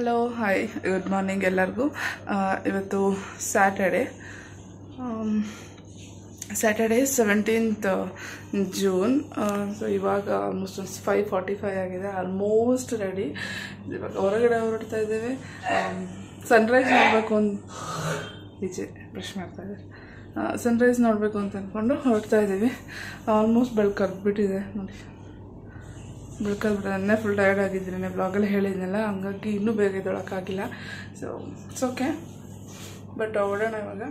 Hello hi good morning ಎಲ್ಲರಿಗೂ ಆ, ಇವತ್ತು Saturday Saturday seventeenth June so ಇವಾಗ ಆಲ್ಮೋಸ್ಟ್ ಒಂದು ಫೈವ್ ಫಾರ್ಟಿ ಫೈವ್ ಆಗಿದೆ ಆಲ್ಮೋಸ್ಟ್ ರೆಡಿ ಇವಾಗ ಹೊರಗಡೆ ಹೊರಡ್ತಾ ಇದ್ದೇವೆ ಸನ್ರೈಸ್ ನೋಡಬೇಕು ಅಂತ ಈಚೆ ಬ್ರಷ್ ಮಾಡ್ತಾ ಇದ್ದಾರೆ ಸನ್ರೈಸ್ ನೋಡಬೇಕು ಅಂತ ಅಂದ್ಕೊಂಡು ಹೊರಡ್ತಾ ಇದ್ದೀವಿ ಆಲ್ಮೋಸ್ಟ್ ಬೆಳಕು ಕರ್ಬಿಟ್ಟಿದೆ ನೋಡಿ ಬೆಳ್ಕಲ್ಬಿಟ್ಟು ನನ್ನೇ ಫುಲ್ ಟಯರ್ಡ್ ಆಗಿದ್ದೀನಿ ಬ್ಲಾಗಲ್ಲಿ ಹೇಳಿದ್ನಲ್ಲ ಹಂಗಾಗಿ ಇನ್ನೂ ಬೇಗ ಎದ್ದೊಳಕ್ಕಾಗಿಲ್ಲ ಸೊ ಇಟ್ಸ್ ಓಕೆ ಬಟ್ ಓಡೋಣ ಇವಾಗ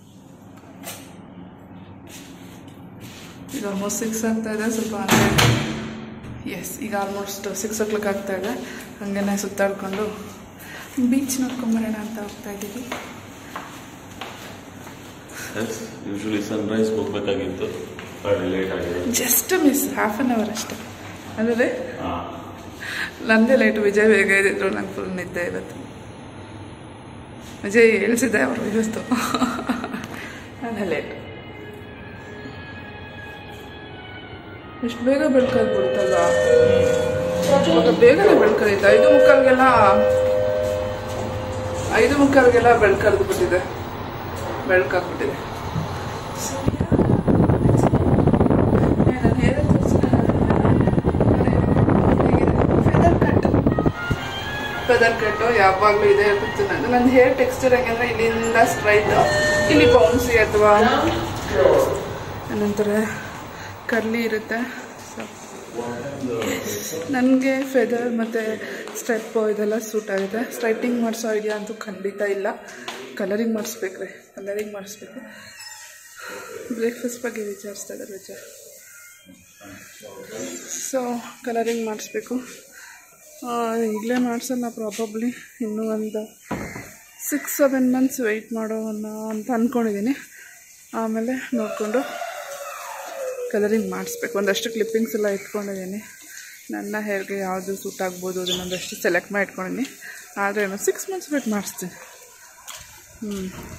ಈಗ ಆಲ್ಮೋಸ್ಟ್ ಸಿಕ್ಸ್ ಆಗ್ತಾ ಇದೆ ಸ್ವಲ್ಪ ಅಂದರೆ ಎಸ್ ಈಗ ಆಲ್ಮೋಸ್ಟ್ ಸಿಕ್ಸ್ ಓ ಕ್ಲಾಕ್ ಆಗ್ತಾ ಇದೆ ಹಾಗೇನೆ ಸುತ್ತಾಡ್ಕೊಂಡು ಬೀಚ್ ನೋಡ್ಕೊಂಬರೋಣ ಅಂತ ಹೋಗ್ತಾ ಇದ್ದೀವಿ ಎಸ್ ಯೂಶಲಿ ಸನ್ರೈಸ್ ಹೋಗ್ಬೇಕಾಗಿತ್ತು ಗಾಡಿ ಲೇಟ್ ಆಗಿದೆ just miss half an hour ಅಷ್ಟೇ ಅಂದರೆ ಹಾಂ ನಂದೇ ಲೇಟು ವಿಜಯ್ ಬೇಗ ಇದ್ದಿದ್ರು ನಂಗೆ ಫುಲ್ ನಿದ್ದೆ ಇವತ್ತು ವಿಜಯ್ ಹೇಳ್ಸಿದ್ದೆ ಅವರು ಇವತ್ತು ನಾನೇ ಲೇಟ್ ಎಷ್ಟು ಬೇಗ ಬೆಳ್ಕಾಗ್ಬಿಡ್ತಲ್ಲ ಇವಾಗ ಬೇಗನೆ ಬೆಳ್ಕರಿತ ಐದು ಮುಕ್ಕಾಲ್ಗೆಲ್ಲ ಐದು ಮುಕ್ಕಾಲ್ಗೆಲ್ಲ ಬೆಳ್ಕರ್ದು ಬಿಟ್ಟಿದೆ ಬೆಳ್ಕಾಗ್ಬಿಟ್ಟಿದೆ ಫೆದರ್ ಕಟ್ ಫೆದರ್ ಕಟ್ಟು ಯಾವಾಗಲೂ ಇದೆ ಹೇಳ್ಬಿಡ್ತೀನಿ ನಾನು ನನ್ನ ಹೇರ್ ಟೆಕ್ಸ್ಚರ್ ಹೆಂಗಂದ್ರೆ ಇಲ್ಲಿಂದ ಸ್ಟ್ರೈಟ್ ಇಲ್ಲಿ ಬೌನ್ಸಿ ಅಥವಾ ಏನಂತರ ಕರ್ಲಿ ಇರುತ್ತೆ ನನಗೆ ಫೆದರ್ ಮತ್ತು ಸ್ಟೆಪ್ ಇದೆಲ್ಲ ಸೂಟ್ ಆಗಿದೆ ಸ್ಟ್ರೈಟಿಂಗ್ ಮಾಡಿಸೋ ಐಡಿಯಾ ಅಂತೂ ಖಂಡಿತ ಇಲ್ಲ ಕಲರಿಂಗ್ ಮಾಡಿಸ್ಬೇಕ್ರಿ ಕಲರಿಂಗ್ ಮಾಡಿಸ್ಬೇಕು ಬ್ರೇಕ್ಫಾಸ್ಟ್ ಬಗ್ಗೆ ವಿಚಾರಿಸ್ತಾ ಇದ್ದಾರೆ ವಿಚಾರ ಸೊ ಕಲರಿಂಗ್ ಮಾಡಿಸ್ಬೇಕು ಈಗಲೇ ಮಾಡಿಸಲ್ಲ ಪ್ರಾಬಬ್ಲಿ ಇನ್ನೂ ಒಂದು ಸಿಕ್ಸ್ ಸೆವೆನ್ ಮಂತ್ಸ್ ವೆಯ್ಟ್ ಮಾಡೋಣ ಅಂತ ಅಂದ್ಕೊಂಡಿದ್ದೀನಿ ಆಮೇಲೆ ನೋಡಿಕೊಂಡು ಕಲರಿಂಗ್ ಮಾಡಿಸ್ಬೇಕು ಒಂದಷ್ಟು ಕ್ಲಿಪ್ಪಿಂಗ್ಸ್ ಎಲ್ಲ ಇಟ್ಕೊಂಡಿದ್ದೀನಿ ನನ್ನ ಹೇರ್ಗೆ ಯಾವುದು ಸೂಟ್ ಆಗ್ಬೋದು ಅದನ್ನೊಂದಷ್ಟು ಸೆಲೆಕ್ಟ್ ಮಾಡಿ ಇಟ್ಕೊಂಡಿದ್ದೀನಿ ಆದರೆ ನಾನು ಸಿಕ್ಸ್ ಮಂತ್ಸ್ ವೇಟ್ ಮಾಡಿಸ್ತೀನಿ ಹ್ಞೂ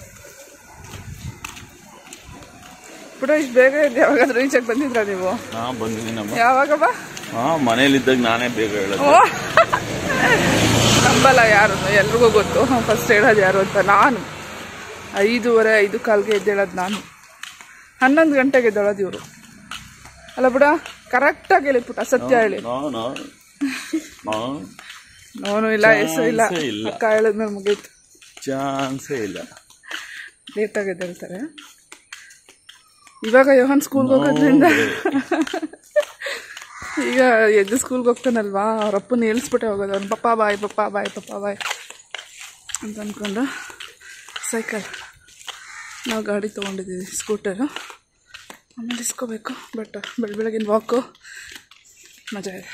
ಪುಟ ಇಷ್ಟು ಬೇಗ ಇದ್ದು ಯಾವಾಗಾದ್ರೂ ಈಚೆಗೆ ಬಂದಿದ್ರಾ ನೀವು ಹಾಂ ಬಂದಿದ್ದೀನಮ್ಮ ಯಾವಾಗಪ್ಪ ಹಾಂ ಮನೇಲಿದ್ದಾಗ ನಾನೇ ಬೇಗ ಹೇಳೋದು ಓ ನಂಬಲ್ಲ ಯಾರು ಎಲ್ರಿಗೂ ಗೊತ್ತು ಫಸ್ಟ್ ಹೇಳೋದು ಯಾರು ಅಂತ ನಾನು ಐದೂವರೆ ಐದು ಕಾಲ್ಗೆ ಎದ್ದೇಳೋದು ನಾನು ಹನ್ನೊಂದು ಗಂಟೆಗೆ ಎದ್ದೇಳೋದು ಇವರು ಅಲ್ಲ ಬಿಡ ಕರೆಕ್ಟಾಗಿ ಹೇಳಿ ಪುಟ ಸತ್ಯ ಹೇಳಿ ನೋ ನೋ ನೋ ನೋನು ಇಲ್ಲ ಎಸು ಇಲ್ಲ Chance ಏ ಇಲ್ಲ. ಅಕ್ಕ ಹೇಳಿದ್ಮೇಲೆ ಮುಗೀತು ಚಾನ್ಸೇ ಇಲ್ಲ ಲೇಟಾಗಿ ಎದ್ದೇಳ್ತಾರೆ ಇವಾಗ ಯೋಹನ್ ಸ್ಕೂಲ್ಗೆ ಹೋಗೋದ್ರಿಂದ ಈಗ ಎದ್ದು ಸ್ಕೂಲ್ಗೆ ಹೋಗ್ತಾನಲ್ವಾ ಅವ್ರ ಅಪ್ಪನ ನಿಲ್ಲಿಸ್ಬಿಟ್ಟೆ ಹೋಗೋದು ಅವ್ನು ಪಪ್ಪ ಬಾಯ್ ಪಪ್ಪ ಬಾಯ್ ಪಪ್ಪ ಬಾಯ್ ಅಂತ ಅಂದ್ಕೊಂಡು ಸೈಕಲ್ ನಾವು ಗಾಡಿ ತೊಗೊಂಡಿದ್ದೀವಿ ಸ್ಕೂಟರು ಆಮೇಲೆ ಇಸ್ಕೋಬೇಕು ಬಟ್ ಬೆಳ ಬೆಳಗಿನ ವಾಕು ಮಜಾ ಇದೆ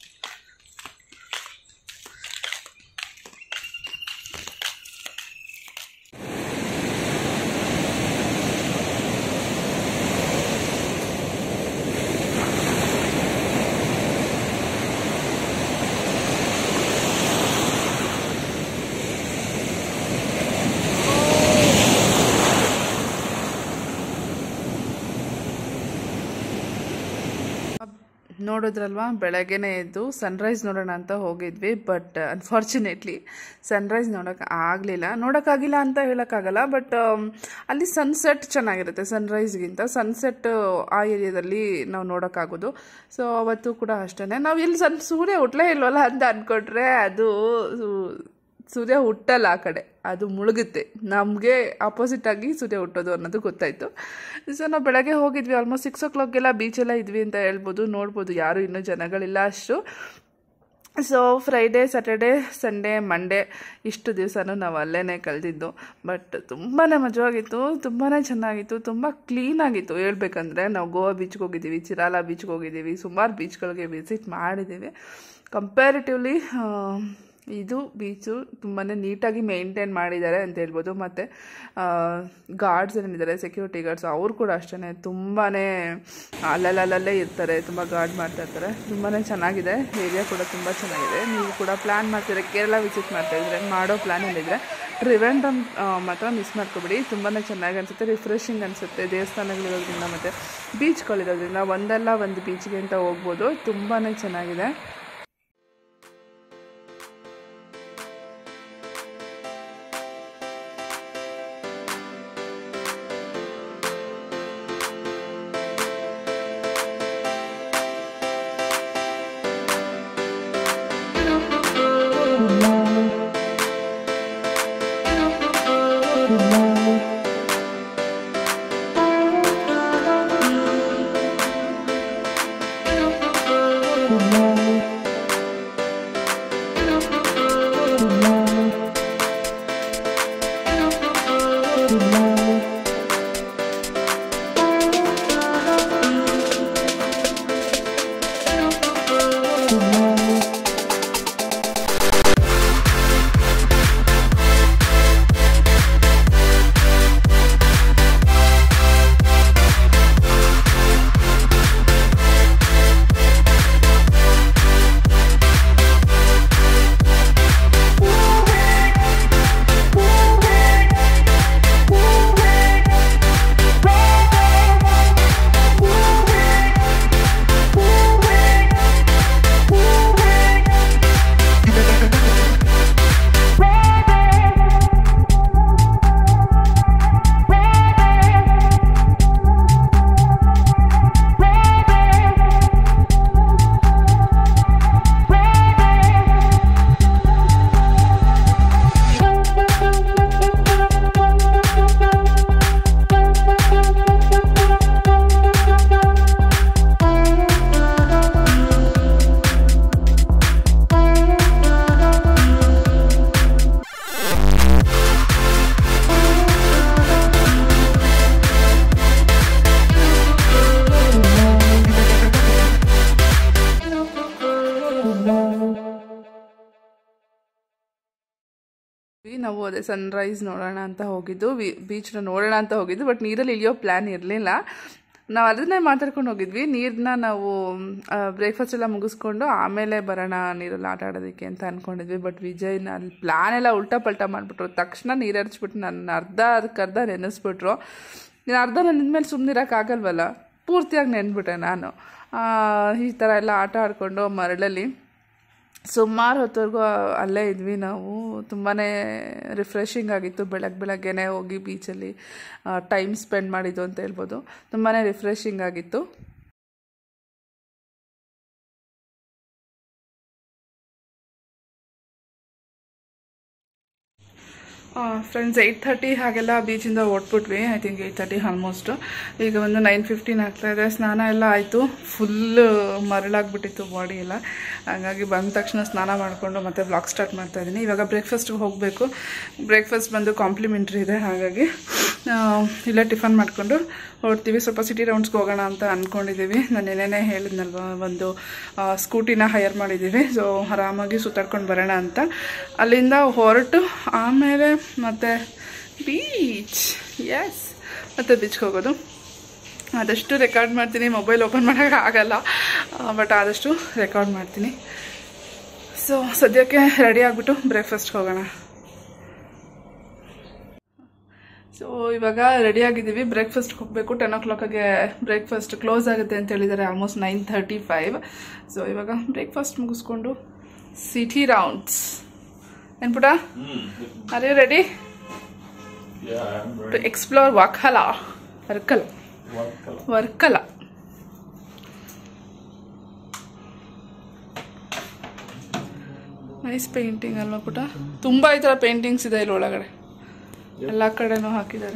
ನೋಡಿದ್ರಲ್ವಾ ಬೆಳಗ್ಗೆನೇ ಎದ್ದು ಸನ್ರೈಸ್ ನೋಡೋಣ ಅಂತ ಹೋಗಿದ್ವಿ ಬಟ್ ಅನ್ಫಾರ್ಚುನೇಟ್ಲಿ ಸನ್ರೈಸ್ ನೋಡೋಕೆ ಆಗಲಿಲ್ಲ ನೋಡೋಕ್ಕಾಗಿಲ್ಲ ಅಂತ ಹೇಳೋಕ್ಕಾಗಲ್ಲ ಬಟ್ ಅಲ್ಲಿ ಸನ್ಸೆಟ್ ಚೆನ್ನಾಗಿರುತ್ತೆ ಸನ್ರೈಸ್ಗಿಂತ ಸನ್ಸೆಟ್ ಆ ಏರಿಯಾದಲ್ಲಿ ನಾವು ನೋಡೋಕ್ಕಾಗೋದು ಸೊ ಅವತ್ತು ಕೂಡ ಅಷ್ಟೇ ನಾವು ಇಲ್ಲಿ ಸನ್ ಸೂರ್ಯ ಹುಟ್ಲೇ ಇಲ್ವಲ್ಲ ಅಂತ ಅಂದ್ಕೊಂಡ್ರೆ ಅದು ಸೂರ್ಯ ಹುಟ್ಟಲ್ಲ ಆ ಕಡೆ ಅದು ಮುಳುಗುತ್ತೆ ನಮಗೆ ಆಪೋಸಿಟ್ ಆಗಿ ಸೂರ್ಯ ಹುಟ್ಟೋದು ಅನ್ನೋದು ಗೊತ್ತಾಯಿತು ಸೊ ನಾವು ಬೆಳಗ್ಗೆ ಹೋಗಿದ್ವಿ ಆಲ್ಮೋಸ್ಟ್ ಸಿಕ್ಸ್ ಓ ಕ್ಲಾಕ್ಗೆಲ್ಲ ಬೀಚೆಲ್ಲ ಇದ್ವಿ ಅಂತ ಹೇಳ್ಬೋದು ನೋಡ್ಬೋದು ಯಾರು ಇನ್ನೂ ಜನಗಳಿಲ್ಲ ಅಷ್ಟು so Friday Saturday Sunday Monday ಇಷ್ಟು ದಿವಸನೂ ನಾವು ಅಲ್ಲೇ ಕಳೆದಿದ್ದು ಬಟ್ ತುಂಬಾ ಮಜವಾಗಿತ್ತು ತುಂಬಾ ಚೆನ್ನಾಗಿತ್ತು ತುಂಬ ಕ್ಲೀನಾಗಿತ್ತು ಹೇಳ್ಬೇಕಂದ್ರೆ ನಾವು ಗೋವಾ ಬೀಚ್ಗೆ ಹೋಗಿದ್ದೀವಿ ಚಿರಾಲ ಬೀಚ್ಗೆ ಹೋಗಿದ್ದೀವಿ ಸುಮಾರು ಬೀಚ್ಗಳಿಗೆ ವಿಸಿಟ್ ಮಾಡಿದ್ದೀವಿ ಕಂಪ್ಯಾರಿಟಿವ್ಲಿ ಇದು ಬೀಚು ತುಂಬಾ ನೀಟಾಗಿ ಮೇಂಟೈನ್ ಮಾಡಿದ್ದಾರೆ ಅಂತ ಹೇಳ್ಬೋದು ಮತ್ತು ಗಾರ್ಡ್ಸ್ ಏನಿದ್ದಾರೆ ಸೆಕ್ಯೂರಿಟಿ ಗಾರ್ಡ್ಸ್ ಅವರು ಕೂಡ ಅಷ್ಟೇ ತುಂಬಾ ಅಲ್ಲಲ್ಲಲ್ಲೇ ಇರ್ತಾರೆ ತುಂಬ ಗಾರ್ಡ್ ಮಾಡ್ತಾ ಇರ್ತಾರೆ ತುಂಬಾ ಚೆನ್ನಾಗಿದೆ ಏರಿಯಾ ಕೂಡ ತುಂಬ ಚೆನ್ನಾಗಿದೆ ನೀವು ಕೂಡ ಪ್ಲ್ಯಾನ್ ಮಾಡ್ತೀರಾ ಕೇರಳ ವಿಸಿಟ್ ಮಾಡ್ತಾ ಇದ್ರೆ ಮಾಡೋ ಪ್ಲ್ಯಾನ್ ಏನಿದ್ರೆ ಟ್ರಿವೆಂಡ್ರಮ್ ಮಾತ್ರ ಮಿಸ್ ಮಾಡ್ಕೊಬಿಡಿ ತುಂಬಾ ಚೆನ್ನಾಗಿ ಅನಿಸುತ್ತೆ ರಿಫ್ರೆಶಿಂಗ್ ಅನಿಸುತ್ತೆ ದೇವಸ್ಥಾನಗಳಿರೋದ್ರಿಂದ ಮತ್ತು ಬೀಚ್ಗಳಿರೋದ್ರಿಂದ ಒಂದಲ್ಲ ಒಂದು ಬೀಚ್ಗೆ ಅಂತ ಹೋಗ್ಬೋದು ತುಂಬಾ ಚೆನ್ನಾಗಿದೆ ನಾವು ಅದೇ ಸನ್ರೈಸ್ ನೋಡೋಣ ಅಂತ ಹೋಗಿದ್ದು ಬೀಚ್ನ ನೋಡೋಣ ಅಂತ ಹೋಗಿದ್ದು ಬಟ್ ನೀರಲ್ಲಿ ಇಳಿಯೋ ಪ್ಲ್ಯಾನ್ ಇರಲಿಲ್ಲ ನಾವು ಅದನ್ನೇ ಮಾತಾಡ್ಕೊಂಡು ಹೋಗಿದ್ವಿ ನೀರನ್ನ ನಾವು ಬ್ರೇಕ್ಫಾಸ್ಟ್ ಎಲ್ಲ ಮುಗಿಸ್ಕೊಂಡು ಆಮೇಲೆ ಬರೋಣ ನೀರಲ್ಲಿ ಆಟ ಆಡೋದಕ್ಕೆ ಅಂತ ಅಂದ್ಕೊಂಡಿದ್ವಿ ಬಟ್ ವಿಜಯ್ನ ಅಲ್ಲಿ ಪ್ಲ್ಯಾನ್ ಎಲ್ಲ ಉಲ್ಟಾ ಪಲ್ಟಾ ಮಾಡಿಬಿಟ್ರು ತಕ್ಷಣ ನೀರು ಹರಿಸ್ಬಿಟ್ಟು ನನ್ನ ಅರ್ಧ ಅದಕ್ಕರ್ಧ ನೆನೆಸ್ಬಿಟ್ರು ನೀನು ಅರ್ಧ ನೆನೆದ್ಮೇಲೆ ಸುಮ್ಮನಿರೋಕ್ಕಾಗಲ್ವಲ್ಲ ಪೂರ್ತಿಯಾಗಿ ನೆನ್ಬಿಟ್ಟೆ ನಾನು ಆ, ಈ ಥರ ಎಲ್ಲ ಆಟ ಆಡಿಕೊಂಡು ಮರಳಲ್ಲಿ ಸುಮಾರು ಹೊತ್ತವರೆಗೂ ಅಲ್ಲೇ ಇದ್ವಿ ನಾವು ತುಂಬಾ ರಿಫ್ರೆಶಿಂಗ್ ಆಗಿತ್ತು ಬೆಳಗ್ಗೆ ಬೆಳಗ್ಗೆನೇ ಹೋಗಿ ಬೀಚಲ್ಲಿ ಟೈಮ್ ಸ್ಪೆಂಡ್ ಮಾಡಿದ್ದು ಅಂತ ಹೇಳ್ಬೋದು ತುಂಬಾ ರಿಫ್ರೆಶಿಂಗ್ ಆಗಿತ್ತು ಫ್ರೆಂಡ್ಸ್ ಏಯ್ಟ್ ಥರ್ಟಿ ಹಾಗೆಲ್ಲ ಬೀಚಿಂದ ಓಡ್ಬಿಟ್ವಿ I think eight thirty almost ಈಗ ಒಂದು ನೈನ್ ಫಿಫ್ಟೀನ್ ಆಗ್ತಾಯಿದೆ ಸ್ನಾನ ಎಲ್ಲ ಆಯಿತು ಫುಲ್ ಮರಳಾಗ್ಬಿಟ್ಟಿತ್ತು ಬಾಡಿ ಎಲ್ಲ ಹಾಗಾಗಿ ಬಂದ ತಕ್ಷಣ ಸ್ನಾನ ಮಾಡಿಕೊಂಡು ಮತ್ತೆ ವ್ಲಾಗ್ ಸ್ಟಾರ್ಟ್ ಮಾಡ್ತಾ ಇದ್ದೀನಿ ಇವಾಗ ಬ್ರೇಕ್ಫಾಸ್ಟ್ಗೆ ಹೋಗಬೇಕು ಬ್ರೇಕ್ಫಾಸ್ಟ್ ಬಂದು ಕಾಂಪ್ಲಿಮೆಂಟ್ರಿ ಇದೆ ಹಾಗಾಗಿ ಆ, ಇಲ್ಲೇ ಟಿಫನ್ ಮಾಡಿಕೊಂಡು ಹೊರಡ್ತೀವಿ ಸ್ವಲ್ಪ ಸಿಟಿ ರೌಂಡ್ಸ್ಗೆ ಹೋಗೋಣ ಅಂತ ಅಂದ್ಕೊಂಡಿದ್ದೀವಿ ನಾನು ಏನೇನೇ ಹೇಳಿದ್ನಲ್ವ ಒಂದು ಆ, ಸ್ಕೂಟಿನ ಹೈಯರ್ ಮಾಡಿದ್ದೀವಿ ಸೊ ಆರಾಮಾಗಿ ಸುತ್ತಾಡ್ಕೊಂಡು ಬರೋಣ ಅಂತ ಅಲ್ಲಿಂದ ಹೊರಟು ಆಮೇಲೆ ಮತ್ತೆ ಬೀಚ್ ಎಸ್ ಮತ್ತೆ ಬೀಚ್ಗೆ ಹೋಗೋದು ಆದಷ್ಟು ರೆಕಾರ್ಡ್ ಮಾಡ್ತೀನಿ ಮೊಬೈಲ್ ಓಪನ್ ಮಾಡೋಕೆ ಆಗಲ್ಲ ಬಟ್ ಆದಷ್ಟು ರೆಕಾರ್ಡ್ ಮಾಡ್ತೀನಿ ಸೊ ಸದ್ಯಕ್ಕೆ ರೆಡಿ ಆಗಿಬಿಟ್ಟು ಬ್ರೇಕ್ಫಾಸ್ಟ್ಗೆ ಹೋಗೋಣ ಸೊ ಇವಾಗ ರೆಡಿ ಆಗಿದ್ದೀವಿ ಬ್ರೇಕ್ಫಾಸ್ಟ್ಗೆ ಹೋಗಬೇಕು ಟೆನ್ ಓ ಕ್ಲಾಕಿಗೆ ಬ್ರೇಕ್ಫಾಸ್ಟ್ ಕ್ಲೋಸ್ ಆಗುತ್ತೆ ಅಂತ ಹೇಳಿದ್ದಾರೆ almost nine thirty five so ಇವಾಗ ಬ್ರೇಕ್ಫಾಸ್ಟ್ ಮುಗಿಸ್ಕೊಂಡು ಸಿಟಿ ರೌಂಡ್ಸ್ ಏನು ಪುಟ are you ready Yeah, I'm to ready. Explore ವಕಲ Varkala One color. Varkala nice painting ಅಲ್ವಾ ಪುಟ ತುಂಬ ಈ ಥರ ಪೇಂಟಿಂಗ್ಸ್ ಇದೆ ಇಲ್ಲಿ ಒಳಗಡೆ ಎಲ್ಲ ಕಡೆನೂ ಹಾಕಿದ್ದಾರೆ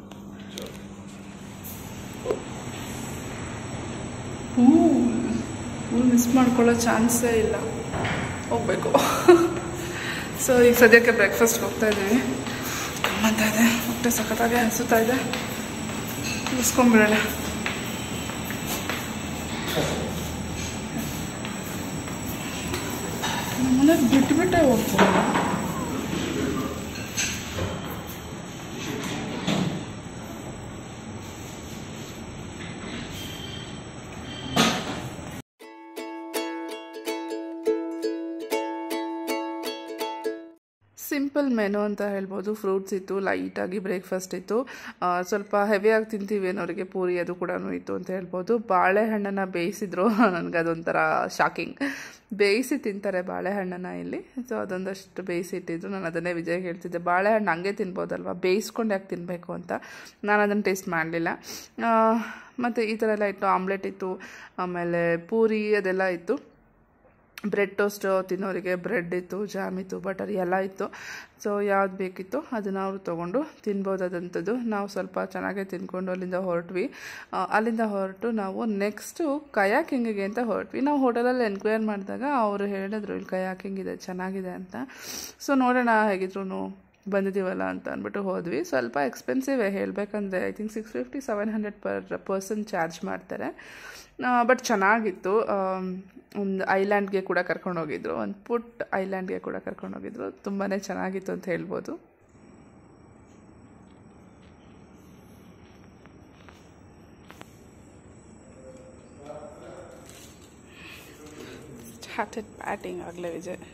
ಪೂಲ್ ಮಿಸ್ ಮಾಡ್ಕೊಳ್ಳೋ ಚಾನ್ಸೇ ಇಲ್ಲ ಹೋಗ್ಬೇಕು ಸೊ ಈಗ ಸದ್ಯಕ್ಕೆ ಬ್ರೇಕ್ಫಾಸ್ಟ್ಗೆ ಹೋಗ್ತಾ ಇದ್ದೀವಿ ಅಂತ ಇದೆ ಹೊಟ್ಟೆ ಸಖತ್ತಾಗಿ ಅನಿಸುತ್ತಾ ಇದೆ ಮುಗಿಸ್ಕೊಂಬಿಡೋಣ ನಮ್ಮನೆ ಬಿಟ್ಟು ಬಿಟ್ಟೆ ಹೋಗ್ತಾರೆ ಸಿಂಪಲ್ ಮೆನು ಅಂತ ಹೇಳ್ಬೋದು ಫ್ರೂಟ್ಸ್ ಇತ್ತು ಲೈಟಾಗಿ ಬ್ರೇಕ್ಫಾಸ್ಟ್ ಇತ್ತು ಆ, ಸ್ವಲ್ಪ ಹೆವಿಯಾಗಿ ತಿಂತೀವಿ ಅನ್ನೋರಿಗೆ ಪೂರಿ ಅದು ಕೂಡ ಇತ್ತು ಅಂತ ಹೇಳ್ಬೋದು ಬಾಳೆಹಣ್ಣನ್ನು ಬೇಯಿಸಿದ್ರು ನನಗೆ ಅದೊಂಥರ ಶಾಕಿಂಗ್ ಬೇಯಿಸಿ ತಿಂತಾರೆ ಬಾಳೆಹಣ್ಣನ್ನು ಇಲ್ಲಿ ಸೊ ಅದೊಂದಷ್ಟು ಬೇಯಿಸಿ ಇಟ್ಟಿದ್ರು ನಾನು ಅದನ್ನೇ ವಿಜಯ್ ಹೇಳ್ತಿದ್ದೆ ಬಾಳೆಹಣ್ಣು ಹಂಗೆ ತಿನ್ಬೋದಲ್ವಾ ಬೇಯಿಸ್ಕೊಂಡು ಯಾಕೆ ತಿನ್ನಬೇಕು ಅಂತ ನಾನು ಅದನ್ನು ಟೇಸ್ಟ್ ಮಾಡಲಿಲ್ಲ ಮತ್ತು ಈ ಥರ ಎಲ್ಲ ಇತ್ತು ಆಮ್ಲೆಟ್ ಇತ್ತು ಆಮೇಲೆ ಪೂರಿ ಅದೆಲ್ಲ ಇತ್ತು ಬ್ರೆಡ್ ಟೋಸ್ಟ್ ತಿನ್ನೋರಿಗೆ ಬ್ರೆಡ್ ಇತ್ತು ಜಾಮ್ ಇತ್ತು ಬಟರ್ ಎಲ್ಲ ಇತ್ತು ಸೊ ಯಾವ್ದು ಬೇಕಿತ್ತು ಅದನ್ನು ಅವರು ತೊಗೊಂಡು ತಿನ್ಬೋದಾದಂಥದ್ದು ನಾವು ಸ್ವಲ್ಪ ಚೆನ್ನಾಗೇ ತಿನ್ಕೊಂಡು ಅಲ್ಲಿಂದ ಹೊರಟ್ವಿ ಆ, ಅಲ್ಲಿಂದ ಹೊರಟು ನಾವು ನೆಕ್ಸ್ಟು ಕಯಾಕಿಂಗಿಗೆ ಅಂತ ಹೊರಟ್ವಿ ನಾವು ಹೋಟೆಲಲ್ಲಿ ಎನ್ಕ್ವೈರ್ ಮಾಡಿದಾಗ ಅವರು ಹೇಳಿದ್ರು ಇಲ್ಲಿ ಕಯಾಕಿಂಗ್ ಇದೆ ಚೆನ್ನಾಗಿದೆ ಅಂತ ಸೊ ನೋಡೋಣ ಹೇಗಿದ್ರು ಬಂದಿದ್ದೀವಲ್ಲ ಅಂತ ಅಂದ್ಬಿಟ್ಟು ಹೋದ್ವಿ ಸ್ವಲ್ಪ ಎಕ್ಸ್ಪೆನ್ಸಿವ್ ಹೇಳಬೇಕಂದ್ರೆ I think six fifty seven hundred per person charge ಮಾಡ್ತಾರೆ ಬಟ್ ಚೆನ್ನಾಗಿತ್ತು ಆಮ್, ಒಂದು ಐಲ್ಯಾಂಡ್ಗೆ ಕೂಡ ಕರ್ಕೊಂಡು ಹೋಗಿದ್ರು ಒಂದು ಪುಟ್ ಐಲ್ಯಾಂಡ್ಗೆ ಕೂಡ ಕರ್ಕೊಂಡು ಹೋಗಿದ್ರು ತುಂಬಾ ಚೆನ್ನಾಗಿತ್ತು ಅಂತ ಹೇಳ್ಬೋದು ಸ್ಟಾರ್ಟೆಡ್ ಬ್ಯಾಟಿಂಗ್ ಆಗಲೇ Vijay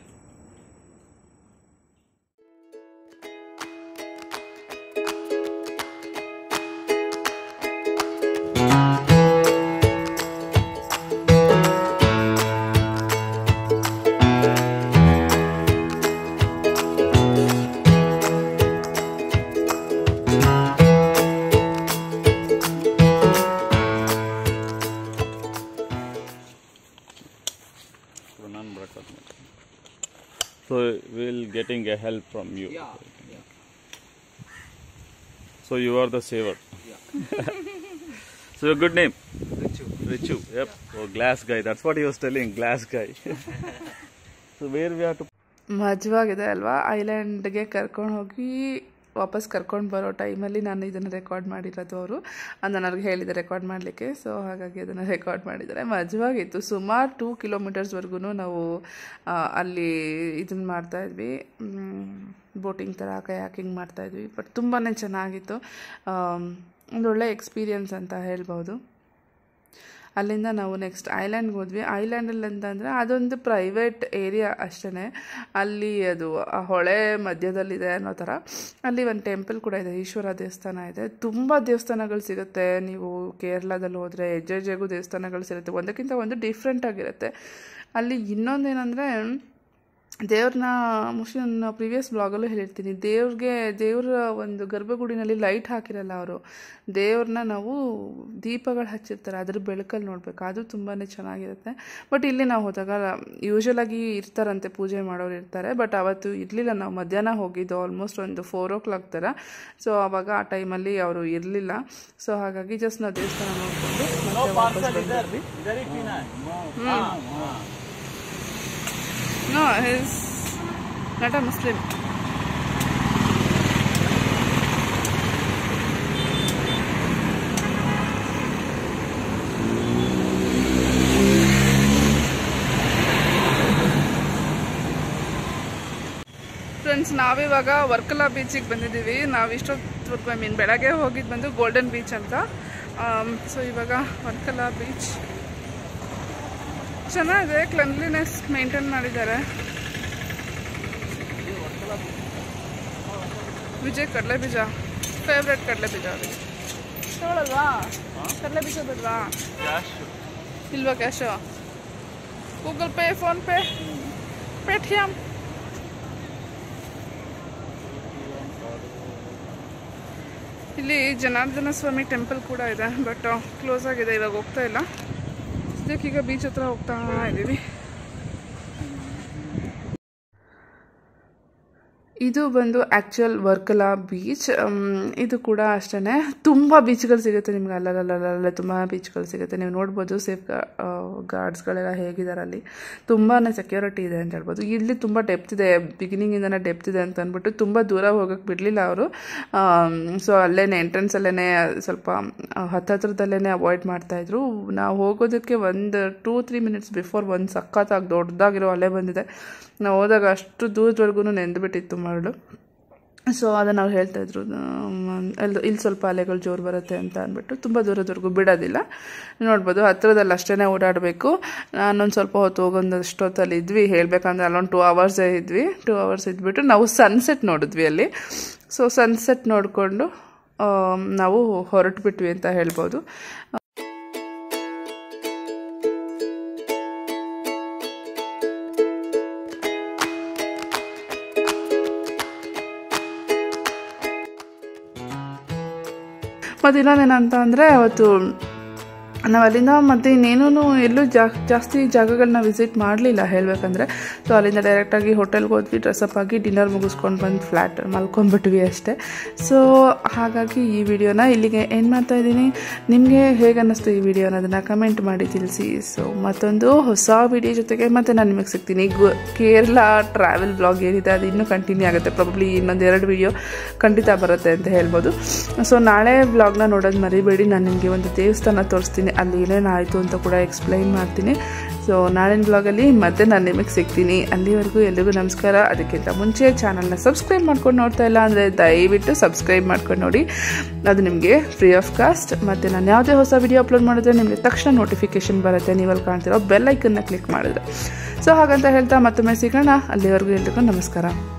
So we'll getting a help from you. So you are the saver. so your good name? Richu. Richu. Yep. Oh, glass guy. That's what he was telling. Glass guy. so where we have to ಮಜವಾಗಿದೆ ಅಲ್ವಾ ಐಲ್ಯಾಂಡ್ಗೆ ಕರ್ಕೊಂಡು ಹೋಗಿ ವಾಪಸ್ ಕರ್ಕೊಂಡು ಬರೋ ಟೈಮಲ್ಲಿ ನಾನು ಇದನ್ನು record ಮಾಡಿರೋದು ಅವರು ನಾನು ಅವ್ರಿಗೆ ಹೇಳಿದೆ ರೆಕಾರ್ಡ್ ಮಾಡಲಿಕ್ಕೆ ಸೊ ಹಾಗಾಗಿ ಅದನ್ನು ರೆಕಾರ್ಡ್ ಮಾಡಿದ್ದಾರೆ ಮಜವಾಗಿತ್ತು ಸುಮಾರು ಟೂ ಕಿಲೋಮೀಟರ್ಸ್ವರೆಗೂ ನಾವು ಆ, ಅಲ್ಲಿ ಇದನ್ನು ಮಾಡ್ತಾಯಿದ್ವಿ ಬೋಟಿಂಗ್ ಥರ ಕಯಾಕಿಂಗ್ ಮಾಡ್ತಾಯಿದ್ವಿ ಬಟ್ ತುಂಬಾ ಚೆನ್ನಾಗಿತ್ತು ಒಂದೊಳ್ಳೆ ಎಕ್ಸ್ಪೀರಿಯನ್ಸ್ ಅಂತ ಹೇಳ್ಬೋದು ಅಲ್ಲಿಂದ ನಾವು ನೆಕ್ಸ್ಟ್ ಐಲ್ಯಾಂಡ್ಗೆ ಹೋದ್ವಿ ಐಲ್ಯಾಂಡಲ್ಲಿ ಅಂತಂದರೆ ಅದೊಂದು ಪ್ರೈವೇಟ್ ಏರಿಯಾ ಅಷ್ಟೇ ಅಲ್ಲಿ ಅದು ಆ ಹೊಳೆ ಮಧ್ಯದಲ್ಲಿದೆ ಅನ್ನೋ ಥರ ಅಲ್ಲಿ ಒಂದು ಟೆಂಪಲ್ ಕೂಡ ಇದೆ ಈಶ್ವರ ದೇವಸ್ಥಾನ ಇದೆ ತುಂಬ ದೇವಸ್ಥಾನಗಳು ಸಿಗುತ್ತೆ ನೀವು ಕೇರಳದಲ್ಲಿ ಹೋದರೆ ಹೆಜ್ಜೆ ಹೆಜ್ಜೆಗೂ ದೇವಸ್ಥಾನಗಳು ಸಿಗುತ್ತೆ ಒಂದಕ್ಕಿಂತ ಒಂದು ಡಿಫ್ರೆಂಟ್ ಆಗಿರುತ್ತೆ ಅಲ್ಲಿ ಇನ್ನೊಂದೇನೆಂದರೆ ದೇವ್ರನ್ನ ಮೋಸ್ಟ್ಲಿ ನನ್ನ ಪ್ರೀವಿಯಸ್ ಬ್ಲಾಗಲ್ಲೂ ಹೇಳಿರ್ತೀನಿ ದೇವ್ರಿಗೆ ದೇವ್ರ ಒಂದು ಗರ್ಭಗುಡಿನಲ್ಲಿ ಲೈಟ್ ಹಾಕಿರಲ್ಲ ಅವರು ದೇವ್ರನ್ನ ನಾವು ದೀಪಗಳು ಹಚ್ಚಿರ್ತಾರೆ ಅದ್ರ ಬೆಳಕಲ್ಲಿ ನೋಡಬೇಕು ಅದು ತುಂಬಾ ಚೆನ್ನಾಗಿರುತ್ತೆ ಬಟ್ ಇಲ್ಲಿ ನಾವು ಹೋದಾಗ ಯೂಶ್ವಲಾಗಿ ಇರ್ತಾರಂತೆ ಪೂಜೆ ಮಾಡೋರು ಇರ್ತಾರೆ ಬಟ್ ಅವತ್ತು ಇರಲಿಲ್ಲ ನಾವು ಮಧ್ಯಾಹ್ನ ಹೋಗಿದ್ದು ಆಲ್ಮೋಸ್ಟ್ ಒಂದು ಫೋರ್ ಓ ಕ್ಲಾಕ್ ಥರ ಸೊ ಆವಾಗ ಆ ಟೈಮಲ್ಲಿ ಅವರು ಇರಲಿಲ್ಲ ಸೊ ಹಾಗಾಗಿ ಜಸ್ಟ್ ನಾವು ದೇವಸ್ಥಾನ ನೋಡಿಕೊಂಡು ಮತ್ತೆ ವಾಪಸ್ ಬಂದ್ವಿ इधर ही पीना है हाँ, हाँ। No, he's not a Muslim. Friends ನಾವಿವಾಗ ವರ್ಕಲಾ ಬೀಚಿಗೆ ಬಂದಿದ್ದೀವಿ ನಾವು ಇಷ್ಟೊತ್ತವರೆಗೂ ಐ ಮೀನ್ ಬೆಳಗ್ಗೆ ಹೋಗಿದ್ದು ಬಂದು ಗೋಲ್ಡನ್ ಬೀಚ್ ಅಂತ ಸೊ ಇವಾಗ ವರ್ಕಲಾ ಬೀಚ್ ಚೆನ್ನಾಗಿದೆ ಕ್ಲನ್ಲಿನೆಸ್ ಮೇಂಟೈನ್ ಮಾಡಿದ್ದಾರೆ ವಿಜಯ್ ಕಡಲೆ ಬೀಜ ಫೇವ್ರೆಟ್ ಕಡಲೆ ಬೀಜ ಅದು ತಗೊಳಲ್ವಾ ಕಡಲೆ ಬೀಜ ಬಿಡ್ವಾ ಇಲ್ವಾ cashew Google Pay PhonePe Paytm ಇಲ್ಲಿ ಜನಾರ್ದನ ಸ್ವಾಮಿ ಟೆಂಪಲ್ ಕೂಡ ಇದೆ ಬಟ್ ಕ್ಲೋಸ್ ಆಗಿದೆ ಇವಾಗ ಹೋಗ್ತಾ ಇಲ್ಲ ಸದ್ಯಕ್ಕೀಗ ಬೀಚ್ ಹತ್ರ ಹೋಗ್ತಾ ಇದ್ದೀವಿ ಇದು ಬಂದು ಆ್ಯಕ್ಚುಯಲ್ ವರ್ಕಲಾ ಬೀಚ್ ಇದು ಕೂಡ ಅಷ್ಟೇ ತುಂಬ ಬೀಚ್ಗಳು ಸಿಗುತ್ತೆ ನಿಮ್ಗೆ ಅಲ್ಲಲ್ಲಲ್ಲ ತುಂಬ ಬೀಚ್ಗಳು ಸಿಗುತ್ತೆ ನೀವು ನೋಡ್ಬೋದು ಸೇಫ್ ಗಾರ್ಡ್ಸ್ಗಳೆಲ್ಲ ಹೇಗಿದ್ದಾರೆ ಅಲ್ಲಿ ತುಂಬಾ ಸೆಕ್ಯೂರಿಟಿ ಇದೆ ಅಂತ ಹೇಳ್ಬೋದು ಇಲ್ಲಿ ತುಂಬ ಡೆಪ್ತ್ ಇದೆ ಬಿಗಿನಿಂಗಿಂದನೇ ಡೆಪ್ತ್ ಇದೆ ಅಂತ ಅಂದ್ಬಿಟ್ಟು ತುಂಬ ದೂರ ಹೋಗೋಕ್ಕೆ ಬಿಡಲಿಲ್ಲ ಅವರು ಸೊ ಅಲ್ಲೇ ಎಂಟ್ರೆನ್ಸಲ್ಲೇ ಸ್ವಲ್ಪ ಹತ್ತತ್ರದಲ್ಲೇ ಅವಾಯ್ಡ್ ಮಾಡ್ತಾಯಿದ್ರು ನಾವು ಹೋಗೋದಕ್ಕೆ ಒಂದು ಟೂ ತ್ರೀ ಮಿನಿಟ್ಸ್ ಬಿಫೋರ್ ಒಂದು ಸಖತ್ತಾಗಿ ದೊಡ್ಡದಾಗಿರೋ ಅಲೆ ಬಂದಿದೆ ನಾವು ಹೋದಾಗ ಅಷ್ಟು ದೂರದವರೆಗೂ ನೆಂದುಬಿಟ್ಟಿತ್ತು ಮರಳು ಸೊ ಅದನ್ನು ಅವ್ರು ಹೇಳ್ತಾಯಿದ್ರು ಅಲ್ಲಿ ಇಲ್ಲಿ ಸ್ವಲ್ಪ ಅಲೆಗಳು ಜೋರು ಬರುತ್ತೆ ಅಂತ ಅಂದ್ಬಿಟ್ಟು ತುಂಬ ದೂರದವರೆಗೂ ಬಿಡೋದಿಲ್ಲ ನೋಡ್ಬೋದು ಹತ್ರದಲ್ಲಿ ಅಷ್ಟೇ ಓಡಾಡಬೇಕು ನಾನೊಂದು ಸ್ವಲ್ಪ ಹೊತ್ತು ಹೋಗೋದಷ್ಟೊತ್ತಲ್ಲಿ ಇದ್ವಿ ಹೇಳಬೇಕಂದ್ರೆ ಅಲ್ಲೊಂದು ಟೂ ಅವರ್ಸೇ ಇದ್ವಿ ಟೂ ಅವರ್ಸ್ ಇದ್ಬಿಟ್ಟು ನಾವು ಸನ್ಸೆಟ್ ನೋಡಿದ್ವಿ ಅಲ್ಲಿ ಸೊ ಸನ್ಸೆಟ್ ನೋಡಿಕೊಂಡು ನಾವು ಹೊರಟು ಬಿಟ್ವಿ ಅಂತ ಹೇಳ್ಬೋದು ಮತ್ತು ಇನ್ನೊಂದೇನಂತ ಅಂದರೆ ಅವತ್ತು ನಾವು ಅಲ್ಲಿಂದ ಮತ್ತು ಇನ್ನೇನೂ ಎಲ್ಲೂ ಜಾ ಜಾಸ್ತಿ ಜಾಗಗಳನ್ನ ವಿಸಿಟ್ ಮಾಡಲಿಲ್ಲ ಹೇಳಬೇಕಂದ್ರೆ ಸೊ ಅಲ್ಲಿಂದ ಡೈರೆಕ್ಟಾಗಿ ಹೋಟೆಲ್ಗೆ ಹೋದ್ವಿ ಡ್ರೆಸ್ಅಪ್ ಆಗಿ ಡಿನ್ನರ್ ಮುಗಿಸ್ಕೊಂಡು ಬಂದು ಫ್ಲ್ಯಾಟ್ ಮಲ್ಕೊಂಡ್ಬಿಟ್ವಿ ಅಷ್ಟೇ ಸೊ ಹಾಗಾಗಿ ಈ ವಿಡಿಯೋನ ಇಲ್ಲಿಗೆ ಏನು ಮಾಡ್ತಾ ಇದ್ದೀನಿ ನಿಮಗೆ ಹೇಗೆ ಅನ್ನಿಸ್ತು ಈ ವಿಡಿಯೋ ಅನ್ನೋದನ್ನು ಕಮೆಂಟ್ ಮಾಡಿ ತಿಳಿಸಿ ಸೊ ಮತ್ತೊಂದು ಹೊಸ ವಿಡಿಯೋ ಜೊತೆಗೆ ಮತ್ತೆ ನಾನು ನಿಮಗೆ ಸಿಗ್ತೀನಿ ಗು ಕೇರಳ ಟ್ರಾವೆಲ್ ಬ್ಲಾಗ್ ಏನಿದೆ ಅದು ಇನ್ನೂ ಕಂಟಿನ್ಯೂ ಆಗುತ್ತೆ ಪ್ರಾಬ್ಲಿ ಇನ್ನೊಂದು ಎರಡು ವಿಡಿಯೋ ಖಂಡಿತ ಬರುತ್ತೆ ಅಂತ ಹೇಳ್ಬೋದು ಸೊ ನಾಳೆ ಬ್ಲಾಗ್ನ ನೋಡೋದು ಮರಿಬೇಡಿ ನಾನು ನಿಮಗೆ ಒಂದು ದೇವಸ್ಥಾನ ತೋರಿಸ್ತೀನಿ ಅಲ್ಲಿ ಏನೇನಾಯಿತು ಅಂತ ಕೂಡ ಎಕ್ಸ್ಪ್ಲೈನ್ ಮಾಡ್ತೀನಿ ಸೊ ನಾಳಿನ ಬ್ಲಾಗಲ್ಲಿ ಮತ್ತೆ ನಾನು ನಿಮಗೆ ಸಿಗ್ತೀನಿ ಅಲ್ಲಿವರೆಗೂ ಎಲ್ರಿಗೂ ನಮಸ್ಕಾರ ಅದಕ್ಕಿಂತ ಮುಂಚೆ ಚಾನಲ್ನ ಸಬ್ಸ್ಕ್ರೈಬ್ ಮಾಡ್ಕೊಂಡು ನೋಡ್ತಾ ಇಲ್ಲ ಅಂದರೆ ದಯವಿಟ್ಟು ಸಬ್ಸ್ಕ್ರೈಬ್ ಮಾಡ್ಕೊಂಡು ನೋಡಿ ಅದು ನಿಮಗೆ ಫ್ರೀ ಆಫ್ ಕಾಸ್ಟ್ ಮತ್ತು ನಾನು ಯಾವುದೇ ಹೊಸ ವಿಡಿಯೋ ಅಪ್ಲೋಡ್ ಮಾಡಿದ್ರೆ ನಿಮಗೆ ತಕ್ಷಣ ನೋಟಿಫಿಕೇಶನ್ ಬರುತ್ತೆ ನೀವಲ್ಲಿ ಕಾಣ್ತಿರೋ ಬೆಲ್ ಐಕನ್ನ ಕ್ಲಿಕ್ ಮಾಡಿದ್ರೆ ಸೊ ಹಾಗಂತ ಹೇಳ್ತಾ ಮತ್ತೊಮ್ಮೆ ಸಿಗೋಣ ಅಲ್ಲಿವರೆಗೂ ಎಲ್ರಿಗೂ ನಮಸ್ಕಾರ